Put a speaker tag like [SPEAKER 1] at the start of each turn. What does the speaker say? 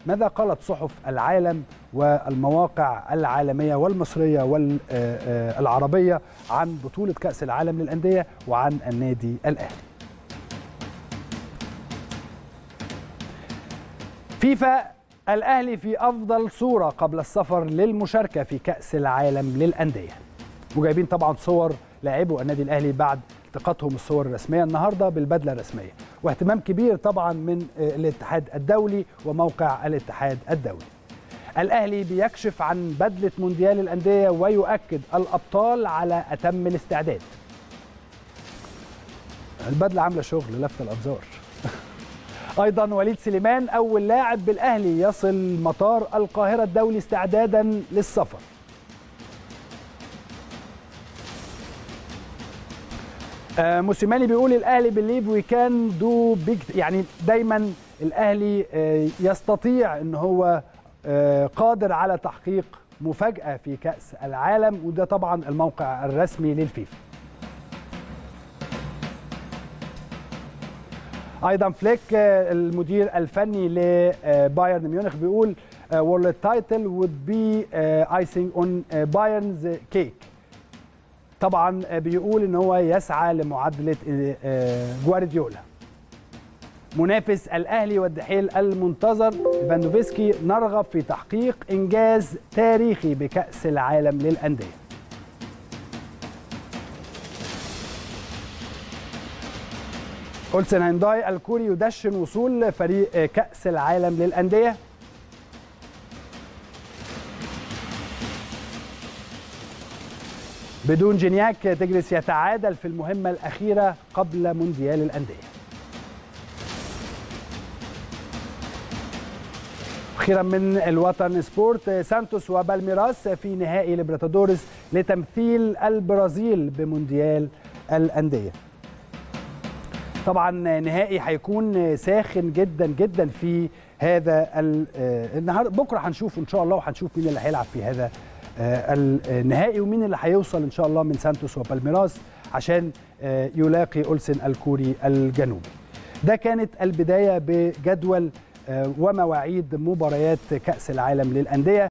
[SPEAKER 1] ماذا قالت صحف العالم والمواقع العالمية والمصرية والعربية عن بطولة كأس العالم للأندية وعن النادي الأهلي فيفا الأهلي في أفضل صورة قبل السفر للمشاركة في كأس العالم للأندية وجايبين طبعا صور لاعبو النادي الأهلي بعد التقاطهم الصور الرسمية النهاردة بالبدلة الرسمية واهتمام كبير طبعا من الاتحاد الدولي وموقع الاتحاد الدولي الأهلي بيكشف عن بدلة مونديال الأندية ويؤكد الأبطال على أتم الاستعداد البدلة عاملة شغل لفت الأنظار ايضا وليد سليمان اول لاعب بالاهلي يصل مطار القاهره الدولي استعدادا للسفر آه موسيماني بيقول الاهلي بليف وي كان دو بيج يعني دايما الاهلي آه يستطيع ان هو آه قادر على تحقيق مفاجاه في كاس العالم وده طبعا الموقع الرسمي للفيفا ايضا فليك المدير الفني لبايرن ميونخ بيقول وورلد تايتل would be icing on بايرنز كيك طبعا بيقول ان هو يسعى لمعادله جوارديولا منافس الاهلي والدحيل المنتظر فاندوفسكي نرغب في تحقيق انجاز تاريخي بكاس العالم للانديه أولسن هينداي الكوري يدشن وصول فريق كأس العالم للأندية بدون جينياك تجلس يتعادل في المهمة الأخيرة قبل مونديال الأندية أخيرا من الوطن سبورت سانتوس وبالميراس في نهائي ليبرتادوريس لتمثيل البرازيل بمونديال الأندية طبعا نهائي هيكون ساخن جدا جدا في هذا النهارده بكره هنشوف ان شاء الله وهنشوف مين اللي هيلعب في هذا النهائي ومين اللي هيوصل ان شاء الله من سانتوس وبالميراس عشان يلاقي أولسن الكوري الجنوبي ده كانت البدايه بجدول ومواعيد مباريات كأس العالم للأندية